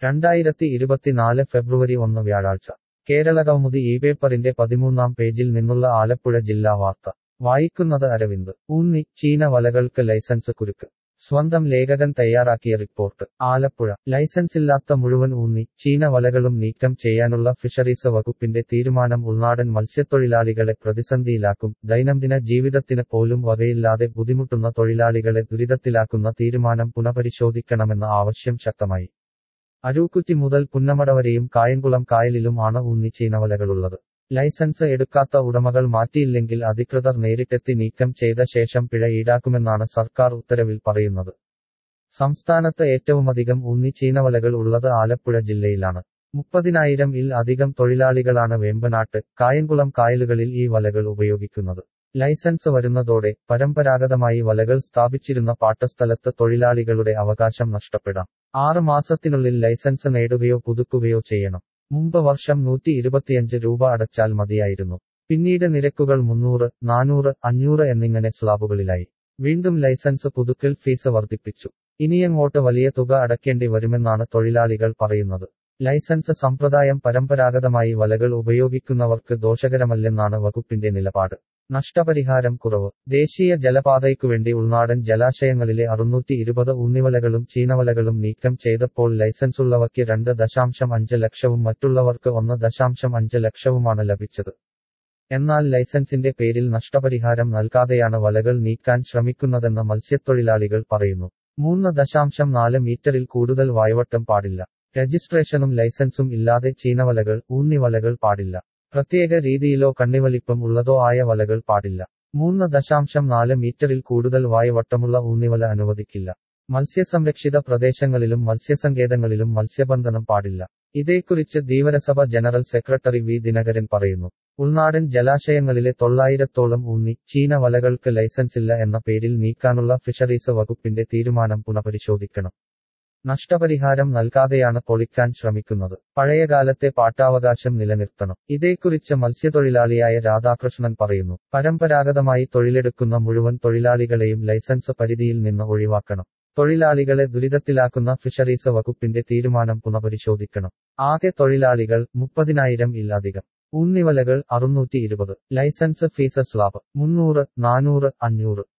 രണ്ടായിരത്തി ഇരുപത്തിനാല് ഫെബ്രുവരി ഒന്ന് വ്യാഴാഴ്ച കേരളകൗമുദി ഈ പേപ്പറിന്റെ പതിമൂന്നാം പേജിൽ നിന്നുള്ള ആലപ്പുഴ ജില്ലാ വാർത്ത വായിക്കുന്നത് അരവിന്ദ് ഊന്നി ചീന വലകൾക്ക് ലൈസൻസ് കുരുക്ക് സ്വന്തം ലേഖകൻ തയ്യാറാക്കിയ റിപ്പോർട്ട് ആലപ്പുഴ ലൈസൻസില്ലാത്ത മുഴുവൻ ഊന്നി ചീന വലകളും നീക്കം ചെയ്യാനുള്ള ഫിഷറീസ് വകുപ്പിന്റെ തീരുമാനം ഉൾനാടൻ മത്സ്യത്തൊഴിലാളികളെ പ്രതിസന്ധിയിലാക്കും ദൈനംദിന ജീവിതത്തിന് പോലും വകയില്ലാതെ ബുദ്ധിമുട്ടുന്ന തൊഴിലാളികളെ ദുരിതത്തിലാക്കുന്ന തീരുമാനം പുനഃപരിശോധിക്കണമെന്ന ആവശ്യം ശക്തമായി അരൂക്കുറ്റി മുതൽ പുന്നമട വരെയും കായംകുളം കായലിലും ആണ് ഊന്നി ചീനവലകളുള്ളത് ലൈസൻസ് എടുക്കാത്ത ഉടമകൾ മാറ്റിയില്ലെങ്കിൽ അധികൃതർ നേരിട്ടെത്തി നീക്കം ചെയ്ത ശേഷം പിഴ ഈടാക്കുമെന്നാണ് സർക്കാർ ഉത്തരവിൽ പറയുന്നത് സംസ്ഥാനത്ത് ഏറ്റവുമധികം ഊന്നി ചീനവലകൾ ഉള്ളത് ആലപ്പുഴ ജില്ലയിലാണ് മുപ്പതിനായിരം ഇൽ അധികം തൊഴിലാളികളാണ് വേമ്പനാട്ട് കായംകുളം കായലുകളിൽ ഈ വലകൾ ഉപയോഗിക്കുന്നത് ലൈസൻസ് വരുന്നതോടെ പരമ്പരാഗതമായി വലകൾ സ്ഥാപിച്ചിരുന്ന പാട്ടസ്ഥലത്ത് തൊഴിലാളികളുടെ അവകാശം നഷ്ടപ്പെടാം ആറ് മാസത്തിനുള്ളിൽ ലൈസൻസ് നേടുകയോ പുതുക്കുകയോ ചെയ്യണം മുമ്പ് വർഷം നൂറ്റി ഇരുപത്തിയഞ്ച് രൂപ അടച്ചാൽ മതിയായിരുന്നു പിന്നീട് നിരക്കുകൾ മുന്നൂറ് നാനൂറ് അഞ്ഞൂറ് എന്നിങ്ങനെ സ്ലാബുകളിലായി വീണ്ടും ലൈസൻസ് പുതുക്കൽ ഫീസ് വർദ്ധിപ്പിച്ചു ഇനിയങ്ങോട്ട് വലിയ തുക അടയ്ക്കേണ്ടി വരുമെന്നാണ് തൊഴിലാളികൾ പറയുന്നത് ലൈസൻസ് സമ്പ്രദായം പരമ്പരാഗതമായി വലകൾ ഉപയോഗിക്കുന്നവർക്ക് ദോഷകരമല്ലെന്നാണ് വകുപ്പിന്റെ നിലപാട് നഷ്ടപരിഹാരം കുറവ് ദേശീയ ജലപാതയ്ക്കുവേണ്ടി ഉൾനാടൻ ജലാശയങ്ങളിലെ അറുന്നൂറ്റി ഇരുപത് ഊന്നിവലകളും ചീനവലകളും നീക്കം ചെയ്തപ്പോൾ ലൈസൻസുള്ളവയ്ക്ക് രണ്ട് ദശാംശം അഞ്ച് ലക്ഷവും മറ്റുള്ളവർക്ക് ഒന്ന് ദശാംശം അഞ്ച് ലക്ഷവുമാണ് ലഭിച്ചത് എന്നാൽ ലൈസൻസിന്റെ പേരിൽ നഷ്ടപരിഹാരം നൽകാതെയാണ് വലകൾ നീക്കാൻ ശ്രമിക്കുന്നതെന്ന് മത്സ്യത്തൊഴിലാളികൾ പറയുന്നു മൂന്ന് ദശാംശം നാല് മീറ്ററിൽ കൂടുതൽ വായവട്ടം പാടില്ല രജിസ്ട്രേഷനും ലൈസൻസും ഇല്ലാതെ ചീനവലകൾ ഊന്നിവലകൾ പാടില്ല പ്രത്യേക രീതിയിലോ കണ്ണിവലിപ്പം ഉള്ളതോ ആയ വലകൾ പാടില്ല മൂന്ന് ദശാംശം നാല് മീറ്ററിൽ കൂടുതൽ വായവട്ടമുള്ള ഊന്നിവല അനുവദിക്കില്ല മത്സ്യസംരക്ഷിത പ്രദേശങ്ങളിലും മത്സ്യസങ്കേതങ്ങളിലും മത്സ്യബന്ധനം പാടില്ല ഇതേക്കുറിച്ച് Dheevarasabha general secretary V Dinakaran പറയുന്നു ഉൾനാടൻ ജലാശയങ്ങളിലെ തൊള്ളായിരത്തോളം ഊന്നി ചീന വലകൾക്ക് ലൈസൻസില്ല എന്ന പേരിൽ നീക്കാനുള്ള ഫിഷറീസ് വകുപ്പിന്റെ തീരുമാനം പുനഃപരിശോധിക്കണം നഷ്ടപരിഹാരം നൽകാതെയാണ് പൊളിക്കാൻ ശ്രമിക്കുന്നത് പഴയകാലത്തെ പാട്ടാവകാശം നിലനിർത്തണം ഇതേക്കുറിച്ച് മത്സ്യത്തൊഴിലാളിയായ രാധാകൃഷ്ണൻ പറയുന്നു പരമ്പരാഗതമായി തൊഴിലെടുക്കുന്ന മുഴുവൻ തൊഴിലാളികളെയും ലൈസൻസ് പരിധിയിൽ നിന്ന് ഒഴിവാക്കണം തൊഴിലാളികളെ ദുരിതത്തിലാക്കുന്ന ഫിഷറീസ് വകുപ്പിന്റെ തീരുമാനം പുനഃപരിശോധിക്കണം ആകെ തൊഴിലാളികൾ മുപ്പതിനായിരം ഇല്ലധികം ഊന്നിവലകൾ അറുന്നൂറ്റി ഇരുപത് ലൈസൻസ് ഫീസ് സ്ലാബ് മുന്നൂറ് നാനൂറ് അഞ്ഞൂറ്